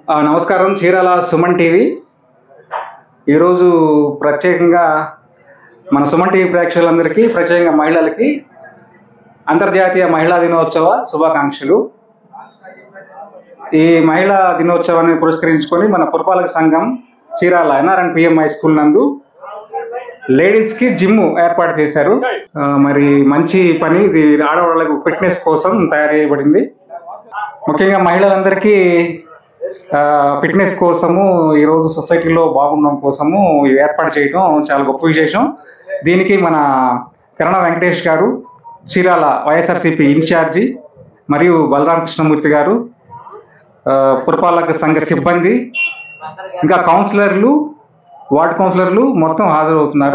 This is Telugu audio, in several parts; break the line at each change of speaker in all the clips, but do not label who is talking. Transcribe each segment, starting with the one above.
ఆ, నమస్కారం చీరాల సుమన్ టీవీ ఈరోజు ప్రత్యేకంగా మన సుమన్ టీవీ ప్రేక్షకులందరికీ ప్రత్యేకంగా మహిళలకి అంతర్జాతీయ మహిళా దినోత్సవ శుభాకాంక్షలు ఈ మహిళా దినోత్సవాన్ని పురస్కరించుకొని మన పురపాలక సంఘం Chirala NRN PM high school నందు లేడీస్కి జిమ్ ఏర్పాటు చేశారు ఆ, మరి మంచి పని ఇది ఆడవాళ్ళకు ఫిట్నెస్ కోసం తయారు చేయబడింది ముఖ్యంగా మహిళలందరికీ ఆ, ఫిట్నెస్ కోసము ఈరోజు సొసైటీలో బాగుండడం కోసము ఇది ఏర్పాటు చేయడం చాలా గొప్ప విశేషం దీనికి మన కరణ వెంకటేష్ గారు చీరాల వైఎస్ఆర్సీపీ ఇన్ఛార్జి మరియు బలరామ కృష్ణమూర్తి గారు ఆ, పురపాలక సంఘ సిబ్బంది ఇంకా కౌన్సిలర్లు వార్డు కౌన్సిలర్లు మొత్తం హాజరవుతున్నారు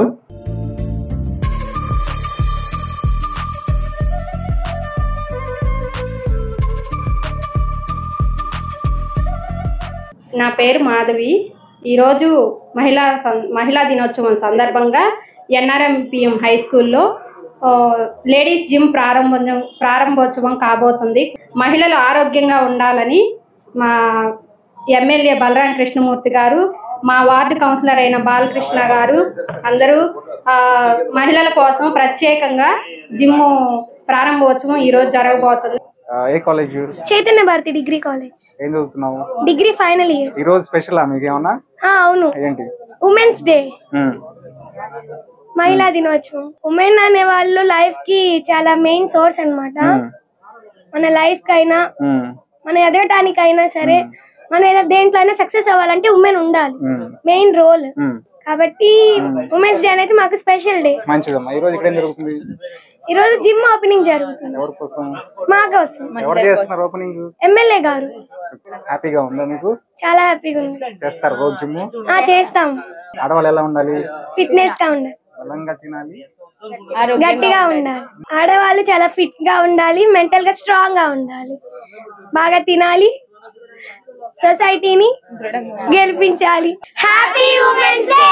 నా పేరు మాధవి ఈరోజు మహిళా సం- మహిళా దినోత్సవం సందర్భంగా ఎన్ఆర్ఎంపిఎం హై స్కూల్లో ఆ, లేడీస్ జిమ్ ప్రారంభం ప్రారంభోత్సవం కాబోతుంది మహిళలు ఆరోగ్యంగా ఉండాలని మా ఎమ్మెల్యే బలరాం కృష్ణమూర్తి గారు మా వార్డు కౌన్సిలర్ అయిన బాలకృష్ణ గారు అందరూ ఆ, మహిళల కోసం ప్రత్యేకంగా జిమ్ ప్రారంభోత్సవం ఈరోజు జరగబోతుంది
ఆ, ఏ college
Chaitanya Bharathi degree college
ఏం చదువుతున్నావు
డిగ్రీ ఫైనల్ ఇయర్
ఈరోజు స్పెషలా మీకు ఏమన్నా
అవును
ఏంటి
ఉమెన్స్ డే
ఉమ్,
మహిళా దినోత్సవం ఉమెన్ అనే వాళ్ళు లైఫ్ కి చాలా మెయిన్ సోర్స్ అన్నమాట
ఉమ్,
మన లైఫ్ కైనా
ఉమ్,
మన ఎదగటానికైనా సరే మనం ఏదో దేంట్లో అయినా సక్సెస్ అవ్వాలంటే ఉమెన్ ఉండాలి
ఉమ్,
మెయిన్ రోల్
ఉమ్.
కాబట్టి ఉమెన్స్ డే అనేది మాకు స్పెషల్ డే
మంచిదమ్మా ఈరోజు ఇక్కడ ఏం జరుగుతుంది
ఈ రోజు జిమ్ ఓపెనింగ్ జరుగుతుంది
ఎవరి కోసం
మా కోసం
ఎవరు చేస్తున్నారు ఓపెనింగ్
ఎమ్మెల్యే గారు
హ్యాపీగా ఉందా మీకు
చాలా హ్యాపీగా ఉంది
చేస్తారు రోజు జిమ్
ఆ చేస్తాం
ఆడవాళ్ళు ఎలా ఉండాలి
ఫిట్నెస్ గా ఉండాలి
బలంగా తినాలి
గట్టిగా ఉండాలి ఆడవాళ్ళు చాలా ఫిట్ గా ఉండాలి మెంటల్ గా స్ట్రాంగ్ గా ఉండాలి బాగా తినాలి సొసైటీని గెలిపించాలి హ్యాపీ ఉమెన్స్ డే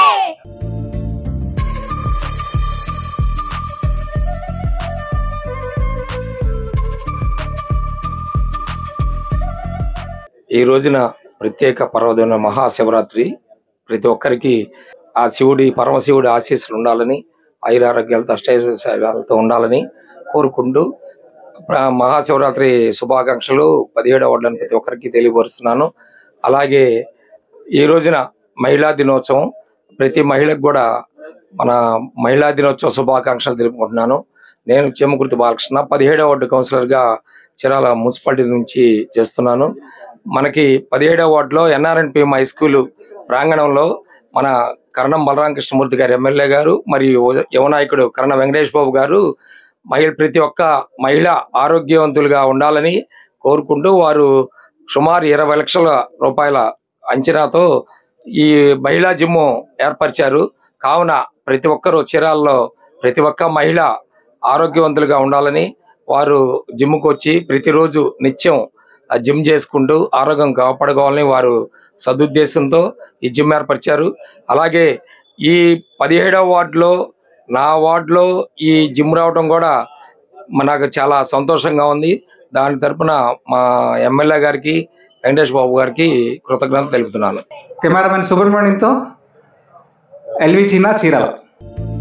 ఈ రోజున ప్రత్యేక పర్వదిన మహాశివరాత్రి ప్రతి ఒక్కరికి ఆ శివుడి పరమశివుడి ఆశీస్సులు ఉండాలని ఆయురారోగ్యాలతో అష్టైశ్వర్యాలతో ఉండాలని కోరుకుంటూ ప్ర- మహాశివరాత్రి శుభాకాంక్షలు పదిహేడవ వార్డులను ప్రతి ఒక్కరికి తెలియపరుస్తున్నాను అలాగే ఈ రోజున మహిళా దినోత్సవం ప్రతి మహిళకు కూడా మన మహిళా దినోత్సవ శుభాకాంక్షలు తెలుపుకుంటున్నాను నేను చెమ్మకుర్తి బాలకృష్ణ పదిహేడవ వార్డు కౌన్సిలర్గా చిరాల మున్సిపాలిటీ నుంచి చేస్తున్నాను మనకి పదిహేడవ వార్డులో ఎన్ఆర్ఎన్పిఎం హై స్కూల్ ప్రాంగణంలో మన కరణం బలరామ కృష్ణమూర్తి గారు ఎమ్మెల్యే గారు మరియు యువ నాయకుడు కరణ వెంకటేష్ బాబు గారు మహిళ ప్రతి ఒక్క మహిళ ఆరోగ్యవంతులుగా ఉండాలని కోరుకుంటూ వారు సుమారు ఇరవై లక్షల రూపాయల అంచనాతో ఈ మహిళా జిమ్ ఏర్పరిచారు కావున ప్రతి ఒక్కరూ చీరాల్లో ప్రతి ఒక్క మహిళ ఆరోగ్యవంతులుగా ఉండాలని వారు జిమ్కి వచ్చి ప్రతిరోజు నిత్యం ఆ జిమ్ చేసుకుంటూ ఆరోగ్యం కాపాడుకోవాలని వారు సదుద్దేశంతో ఈ జిమ్ ఏర్పరిచారు అలాగే ఈ పదిహేడవ వార్డులో నా వార్డులో ఈ జిమ్ రావడం కూడా మ- నాకు చాలా సంతోషంగా ఉంది దాని తరపున మా ఎమ్మెల్యే గారికి వెంకటేష్ బాబు గారికి కృతజ్ఞతలు తెలుపుతున్నాను
కెమెరామెన్ సుబ్రహ్మణ్యంతో ఎల్వి చిన్న చీరాల